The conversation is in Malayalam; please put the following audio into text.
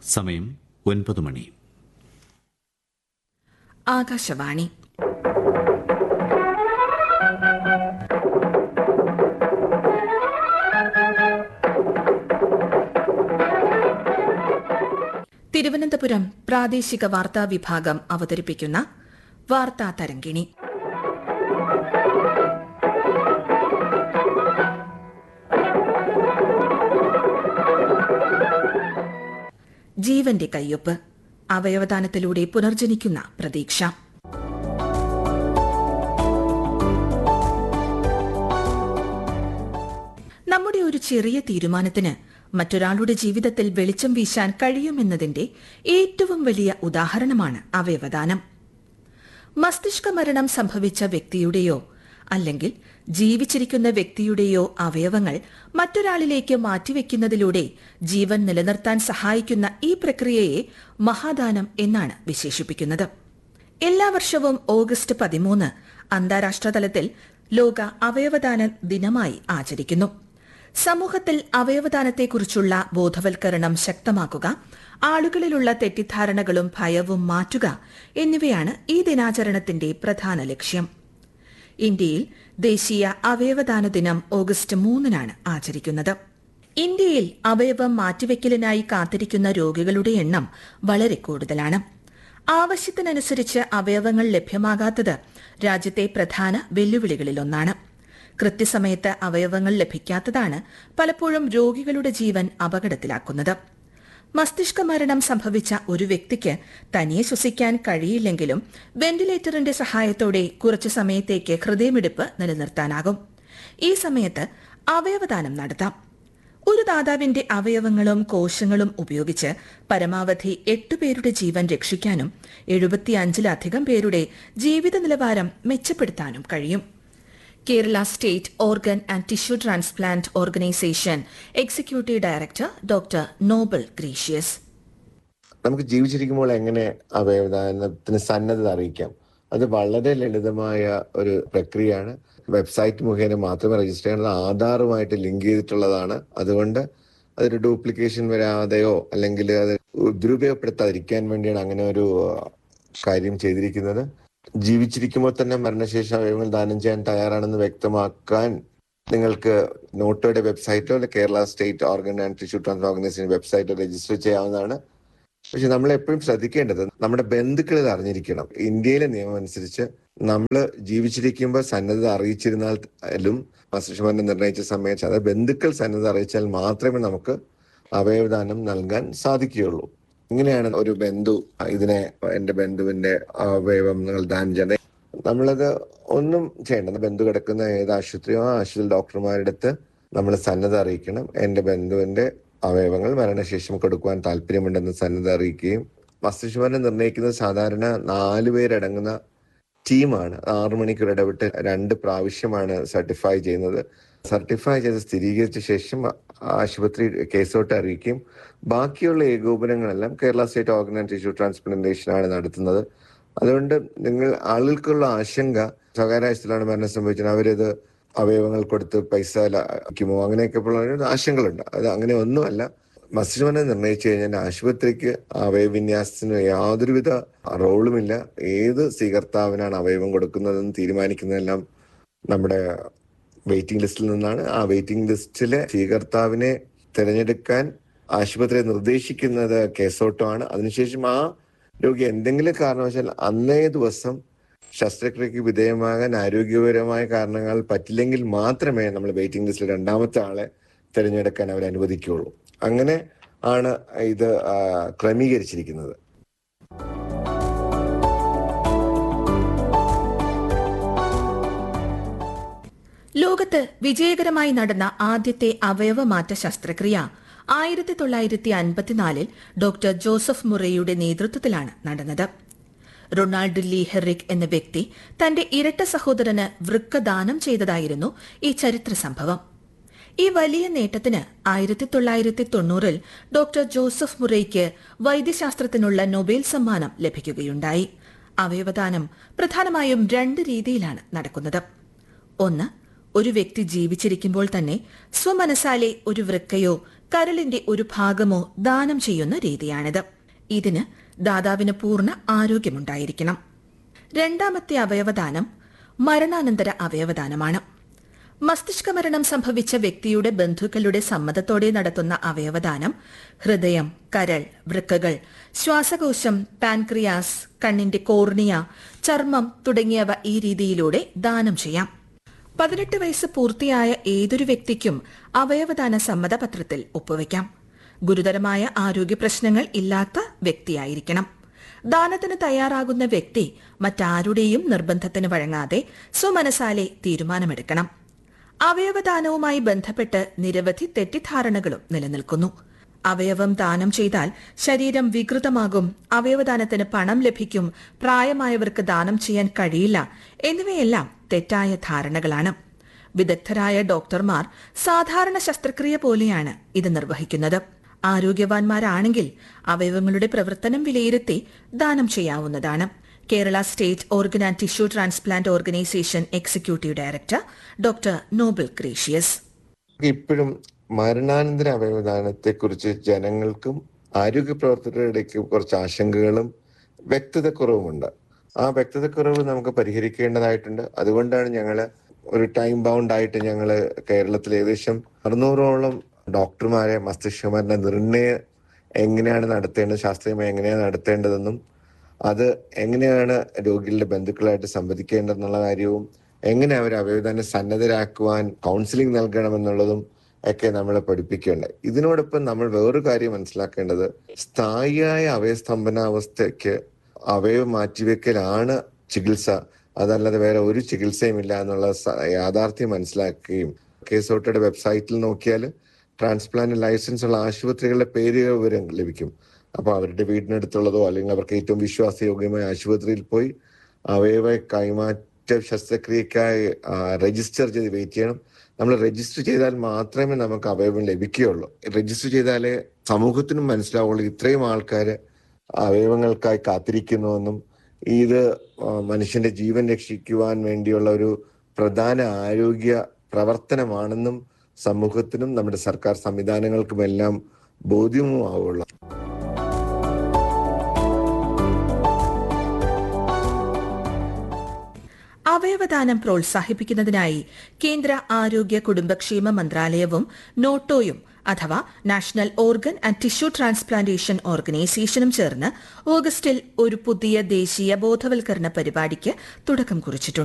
സമയം ഒൻപത് മണി ആകാശവാണി തിരുവനന്തപുരം പ്രാദേശിക വാർത്താ വിഭാഗം അവതരിപ്പിക്കുന്ന വാർത്താ തരംഗിണി ജീവന്റെ കയ്യൊപ്പ് അവയവദാനത്തിലൂടെ പുനർജനിക്കുന്ന പ്രതീക്ഷ നമ്മുടെ ഒരു ചെറിയ തീരുമാനത്തിന് മറ്റൊരാളുടെ ജീവിതത്തിൽ വെളിച്ചം വീശാൻ കഴിയുമെന്നതിന്റെ ഏറ്റവും വലിയ ഉദാഹരണമാണ് അവയവദാനം മസ്തിഷ്ക മരണം സംഭവിച്ച വ്യക്തിയുടെയോ അല്ലെങ്കിൽ ജീവിച്ചിരിക്കുന്ന വ്യക്തിയുടെയോ അവയവങ്ങൾ മറ്റൊരാളിലേക്ക് മാറ്റിവെക്കുന്നതിലൂടെ ജീവൻ നിലനിർത്താൻ സഹായിക്കുന്ന ഈ പ്രക്രിയയെ മഹാദാനം എന്നാണ് വിശേഷിപ്പിക്കുന്നത് എല്ലാ വർഷവും ഓഗസ്റ്റ് പതിമൂന്ന് അന്താരാഷ്ട്ര തലത്തിൽ ലോക അവയവദാന ദിനമായി ആചരിക്കുന്നു സമൂഹത്തിൽ അവയവദാനത്തെക്കുറിച്ചുള്ള ബോധവൽക്കരണം ശക്തമാക്കുക ആളുകളിലുള്ള തെറ്റിദ്ധാരണകളും ഭയവും മാറ്റുക എന്നിവയാണ് ഈ ദിനാചരണത്തിന്റെ പ്രധാന ലക്ഷ്യം ഇന്ത്യയിൽ ദേശീയ അവയവദാന ദിനം ഓഗസ്റ്റ് മൂന്നിനാണ് ആചരിക്കുന്നത് ഇന്ത്യയിൽ അവയവം മാറ്റിവെക്കലിനായി കാത്തിരിക്കുന്ന രോഗികളുടെ എണ്ണം വളരെ കൂടുതലാണ് ആവശ്യത്തിനനുസരിച്ച് അവയവങ്ങൾ ലഭ്യമാകാത്തത് രാജ്യത്തെ പ്രധാന വെല്ലുവിളികളിലൊന്നാണ് കൃത്യസമയത്ത് അവയവങ്ങൾ ലഭിക്കാത്തതാണ് പലപ്പോഴും രോഗികളുടെ ജീവൻ അപകടത്തിലാക്കുന്നത് മസ്തിഷ്ക മരണം സംഭവിച്ച ഒരു വ്യക്തിക്ക് തനിയെ ശ്വസിക്കാൻ കഴിയില്ലെങ്കിലും വെന്റിലേറ്ററിന്റെ സഹായത്തോടെ കുറച്ചു സമയത്തേക്ക് ഹൃദയമിടിപ്പ് നിലനിർത്താനാകും ഈ സമയത്ത് അവയവദാനം നടത്താം ഒരു ദാതാവിന്റെ അവയവങ്ങളും കോശങ്ങളും ഉപയോഗിച്ച് പരമാവധി എട്ടുപേരുടെ ജീവൻ രക്ഷിക്കാനും എഴുപത്തിയഞ്ചിലധികം പേരുടെ ജീവിത നിലവാരം മെച്ചപ്പെടുത്താനും കഴിയും Kerala state organ and tissue transplant organisation executive director doctor Noble Gracious നമുക്ക് ജീവിച്ചിരിക്കുമ്പോൾ എങ്ങനെ അവയവദാനത്തിന് സന്നദ്ധത അറിയിക്കാം അത് വളരെ ലളിതമായ ഒരു പ്രക്രിയയാണ് വെബ്സൈറ്റ് മുഖേന മാത്രമേ രജിസ്റ്റർ ചെയ്യുന്നത് ആധാറുമായിട്ട് ലിങ്ക് ചെയ്തിട്ടുള്ളതാണ് അതുകൊണ്ട് അതൊരു ഡ്യൂപ്ലിക്കേഷൻ വരാതെയോ അല്ലെങ്കിൽ അത് ദുരുപയോഗപ്പെടുത്താതിരിക്കാൻ വേണ്ടിയാണ് അങ്ങനെ ഒരു കാര്യം ചെയ്തിരിക്കുന്നത് ജീവിച്ചിരിക്കുമ്പോൾ തന്നെ മരണശേഷം അവയവങ്ങൾ ദാനം ചെയ്യാൻ തയ്യാറാണെന്ന് വ്യക്തമാക്കാൻ നിങ്ങൾക്ക് നോട്ടോയുടെ വെബ്സൈറ്റോ അല്ലെ Kerala state organ and tissue transfer organisation വെബ്സൈറ്റോ രജിസ്റ്റർ ചെയ്യാവുന്നതാണ് പക്ഷെ നമ്മൾ എപ്പോഴും ശ്രദ്ധിക്കേണ്ടത് നമ്മുടെ ബന്ധുക്കൾ ഇത് അറിഞ്ഞിരിക്കണം ഇന്ത്യയിലെ നിയമം അനുസരിച്ച് നമ്മൾ ജീവിച്ചിരിക്കുമ്പോൾ സന്നദ്ധത അറിയിച്ചിരുന്നാലും മസ്തിഷ്കമരണം നിർണയിച്ച സമയത്ത് അത് ബന്ധുക്കൾ സന്നദ്ധത അറിയിച്ചാൽ മാത്രമേ നമുക്ക് അവയവദാനം നൽകാൻ സാധിക്കുകയുള്ളൂ ഇങ്ങനെയാണ് ഒരു ബന്ധു ഇതിനെ എന്റെ ബന്ധുവിന്റെ അവയവം നിങ്ങൾ ദാനം ചെയ്യണം നമ്മളത് ഒന്നും ചെയ്യേണ്ട ബന്ധു കിടക്കുന്ന ഏത് ആശുപത്രിയോ ആ ആശുപത്രി ഡോക്ടർമാരുടെ അടുത്ത് നമ്മൾ സന്നദ്ധ അറിയിക്കണം എന്റെ ബന്ധുവിന്റെ അവയവങ്ങൾ മരണശേഷം കൊടുക്കുവാൻ താല്പര്യമുണ്ടെന്ന് സന്നദ്ധ അറിയിക്കുകയും മസ്തിഷ്കമരണം നിർണ്ണയിക്കുന്നത് സാധാരണ നാല് പേരടങ്ങുന്ന ടീമാണ് ആറു മണിക്കൂർ ഇടവിട്ട് രണ്ട് പ്രാവശ്യമാണ് സർട്ടിഫൈ ചെയ്യുന്നത് സർട്ടിഫൈ ചെയ്ത് സ്ഥിരീകരിച്ച ശേഷം ആശുപത്രി കേസോട്ട് അറിയിക്കും ബാക്കിയുള്ള ഏകോപനങ്ങളെല്ലാം Kerala state organ and tissue transplantation ആണ് നടത്തുന്നത് അതുകൊണ്ട് നിങ്ങൾ ആളുകൾക്കുള്ള ആശങ്ക സ്വകാര്യ ആശുപത്രിയിലാണ് മരണം സംഭവിച്ചത് അവരിത് അവയവങ്ങൾ കൊടുത്ത് പൈസ ലാഭിക്കുമോ അങ്ങനെയൊക്കെ ഉള്ള ആശങ്കകളുണ്ട് അത് അങ്ങനെ ഒന്നുമല്ല മസ്തിഷ്കമരണം നിർണ്ണയിച്ചു കഴിഞ്ഞാൽ ആശുപത്രിക്ക് അവയവിന്യാസത്തിന് യാതൊരുവിധ റോളുമില്ല ഏത് സ്വീകർത്താവിനാണ് അവയവം കൊടുക്കുന്നതെന്ന് തീരുമാനിക്കുന്നതെല്ലാം നമ്മുടെ വെയിറ്റിംഗ് ലിസ്റ്റിൽ നിന്നാണ് ആ വെയിറ്റിംഗ് ലിസ്റ്റിലെ സ്വീകർത്താവിനെ തിരഞ്ഞെടുക്കാൻ ആശുപത്രി നിർദ്ദേശിക്കുന്നത് കേസോട്ടോ ആണ് അതിനുശേഷം ആ രോഗി എന്തെങ്കിലും കാരണവശാൽ അന്നേ ദിവസം ശസ്ത്രക്രിയക്ക് വിധേയമാകാൻ ആരോഗ്യപരമായ കാരണങ്ങൾ പറ്റില്ലെങ്കിൽ മാത്രമേ നമ്മൾ വെയിറ്റിംഗ് ലിസ്റ്റിൽ രണ്ടാമത്തെ ആളെ തിരഞ്ഞെടുക്കാൻ അവർ അനുവദിക്കുകയുള്ളൂ അങ്ങനെ ആണ് ഇത് ക്രമീകരിച്ചിരിക്കുന്നത് ലോകത്ത് വിജയകരമായി നടന്ന ആദ്യത്തെ അവയവമാറ്റ ശസ്ത്രക്രിയ ആയിരത്തി തൊള്ളായിരത്തി അൻപത്തിനാലിൽ ഡോക്ടർ ജോസഫ് മുറയുടെ നേതൃത്വത്തിലാണ് നടന്നത് റൊണാൾഡ് ലീ ഹെറിക് എന്ന വ്യക്തി തന്റെ ഇരട്ട സഹോദരന് വൃക്ക ദാനം ചെയ്തതായിരുന്നു ഈ ചരിത്ര സംഭവം ഈ വലിയ നേട്ടത്തിന് ആയിരത്തി തൊള്ളായിരത്തി തൊണ്ണൂറിൽ ഡോക്ടർ ജോസഫ് മുറയ്ക്ക് വൈദ്യശാസ്ത്രത്തിനുള്ള നൊബേൽ സമ്മാനം ലഭിക്കുകയുണ്ടായി അവയവദാനം പ്രധാനമായും രണ്ട് രീതിയിലാണ് നടക്കുന്നത് ഒന്ന് ഒരു വ്യക്തി ജീവിച്ചിരിക്കുമ്പോൾ തന്നെ സ്വമനസാലെ ഒരു വൃക്കയോ കരളിന്റെ ഒരു ഭാഗമോ ദാനം ചെയ്യുന്ന രീതിയാണിത് ഇതിന് ദാതാവിന് പൂർണ്ണ ആരോഗ്യമുണ്ടായിരിക്കണം രണ്ടാമത്തെ അവയവദാനം മരണാനന്തര അവയവദാനമാണ് മസ്തിഷ്ക മരണം സംഭവിച്ച വ്യക്തിയുടെ ബന്ധുക്കളുടെ സമ്മതത്തോടെ നടത്തുന്ന അവയവദാനം ഹൃദയം കരൾ വൃക്കകൾ ശ്വാസകോശം പാൻക്രിയാസ് കണ്ണിന്റെ കോർണിയ ചർമ്മം തുടങ്ങിയവ ഈ രീതിയിലൂടെ ദാനം ചെയ്യാം പതിനെട്ട് വയസ്സ് പൂർത്തിയായ ഏതൊരു വ്യക്തിക്കും അവയവദാന സമ്മതപത്രത്തിൽ ഒപ്പുവയ്ക്കാം ഗുരുതരമായ ആരോഗ്യ പ്രശ്നങ്ങൾ ഇല്ലാത്ത വ്യക്തിയായിരിക്കണം ദാനത്തിന് തയ്യാറാകുന്ന വ്യക്തി മറ്റാരുടെയും നിർബന്ധത്തിന് വഴങ്ങാതെ സ്വമനസാലെ തീരുമാനമെടുക്കണം അവയവദാനവുമായി ബന്ധപ്പെട്ട് നിരവധി തെറ്റിദ്ധാരണകളും നിലനിൽക്കുന്നു അവയവം ദാനം ചെയ്താൽ ശരീരം വികൃതമാകും അവയവദാനത്തിന് പണം ലഭിക്കും പ്രായമായവർക്ക് ദാനം ചെയ്യാൻ കഴിയില്ല എന്നിവയെല്ലാം തെറ്റായ ധാരണകളാണ് വിദഗ്ധരായ ഡോക്ടർമാർ സാധാരണ ശസ്ത്രക്രിയ പോലെയാണ് ഇത് നിർവഹിക്കുന്നത് ആരോഗ്യവാന്മാരാണെങ്കിൽ അവയവങ്ങളുടെ പ്രവർത്തനം വിലയിരുത്തി ദാനം ചെയ്യാവുന്നതാണ് Kerala state organ and tissue transplant organisation executive director doctor Noble Gracious ഇപ്പോഴും മരണാനന്തര അവയവദാനത്തെ കുറിച്ച് ജനങ്ങൾക്കും ആരോഗ്യ പ്രവർത്തകരുടെ ഇടയ്ക്ക് കുറച്ച് ആശങ്കകളും വ്യക്തതക്കുറവുമുണ്ട് ആ വ്യക്തതക്കുറവ് നമുക്ക് പരിഹരിക്കേണ്ടതായിട്ടുണ്ട് അതുകൊണ്ടാണ് ഞങ്ങൾ ഒരു ടൈം ബൗണ്ട് ആയിട്ട് ഞങ്ങൾ കേരളത്തിൽ ഏകദേശം അറുന്നൂറോളം ഡോക്ടർമാരെ മസ്തിഷ്കമരണ നിർണയം എങ്ങനെയാണ് നടത്തേണ്ടത് ശാസ്ത്രീയമായി എങ്ങനെയാണ് നടത്തേണ്ടതെന്നും അത് എങ്ങനെയാണ് രോഗികളുടെ ബന്ധുക്കളായിട്ട് സംവദിക്കേണ്ടതെന്നുള്ള കാര്യവും എങ്ങനെ അവർ അവയവദാനം സന്നദ്ധരാക്കുവാൻ കൗൺസിലിംഗ് നൽകണമെന്നുള്ളതും ഒക്കെ നമ്മളെ പഠിപ്പിക്കേണ്ടത് ഇതിനോടൊപ്പം നമ്മൾ വേറൊരു കാര്യം മനസ്സിലാക്കേണ്ടത് സ്ഥായിയായ അവയസ്തംഭനാവസ്ഥയ്ക്ക് അവയവം മാറ്റിവെക്കലാണ് ചികിത്സ അതല്ലാതെ വേറെ ഒരു ചികിത്സയും ഇല്ല എന്നുള്ള സ- യാഥാർത്ഥ്യം മനസ്സിലാക്കുകയും കേസോട്ടയുടെ വെബ്സൈറ്റിൽ നോക്കിയാൽ ട്രാൻസ്പ്ലാന്റ് ലൈസൻസ് ഉള്ള ആശുപത്രികളുടെ പേരുകൾ വിവരം ലഭിക്കും അപ്പോൾ അവരുടെ വീടിനടുത്തുള്ളതോ അല്ലെങ്കിൽ അവർക്ക് ഏറ്റവും വിശ്വാസയോഗ്യമായ ആശുപത്രിയിൽ പോയി അവയവ കൈമാറ്റ ശസ്ത്രക്രിയക്കായി രജിസ്റ്റർ ചെയ്ത് വെയിറ്റ് ചെയ്യണം നമ്മൾ രജിസ്റ്റർ ചെയ്താൽ മാത്രമേ നമുക്ക് അവയവം ലഭിക്കുകയുള്ളൂ രജിസ്റ്റർ ചെയ്താലേ സമൂഹത്തിനും മനസ്സിലാവുള്ളൂ ഇത്രയും ആൾക്കാർ അവയവങ്ങൾക്കായി കാത്തിരിക്കുന്നുവെന്നും ഇത് ആ, മനുഷ്യന്റെ ജീവൻ രക്ഷിക്കുവാൻ വേണ്ടിയുള്ള ഒരു പ്രധാന ആരോഗ്യ പ്രവർത്തനമാണെന്നും സമൂഹത്തിനും നമ്മുടെ സർക്കാർ സംവിധാനങ്ങൾക്കുമെല്ലാം ബോധ്യവുമാവുള്ളൂ അവയവദാനം പ്രോത്സാഹിപ്പിക്കുന്നതിനായി കേന്ദ്ര ആരോഗ്യ കുടുംബക്ഷേമ മന്ത്രാലയവും നോട്ടോയും അഥവാ national organ and tissue transplantation ഓർഗനൈസേഷനും ചേർന്ന് ഓഗസ്റ്റിൽ ഒരു പുതിയ ദേശീയ ബോധവൽക്കരണ പരിപാടിക്ക് തുടക്കം കുറിച്ചിട്ടുണ്ട്